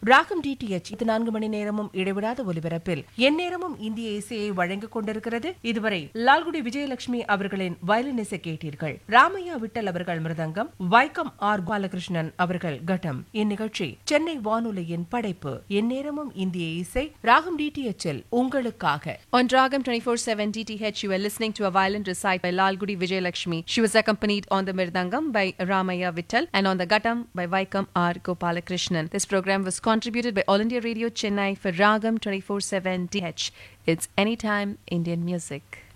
ராகம் டிடிஎச் இது நான்கு மணி நேரமும் இடைவிடாத ஒலிபரப்பில் எந்நேரமும் இந்திய இசையை வழங்கிக் கொண்டிருக்கிறது இதுவரை லால்குடி விஜயலட்சுமி அவர்களின் வயலின் இசை கேட்டீர்கள் ராமையா விட்டல் அவர்கள் மிருதங்கம் வைக்கம் ஆர் பாலகிருஷ்ணன் அவர்கள் கட்டம் இந்நிகழ்ச்சி சென்னை வானொலியின் படைப்பு எந்நேரமும் இந்திய இசை ராகம் டிடிஎச்சில் உங்களுக்காக On Dragam 24-7 DTH, you were listening to a violin recite by Lalgudi Vijayalakshmi. She was accompanied on the Mirdangam by Ramaya Vittal and on the Gattam by Vaikam R. Gopalakrishnan. This program was contributed by All India Radio Chennai for Ragam 24-7 DH. It's Anytime Indian Music.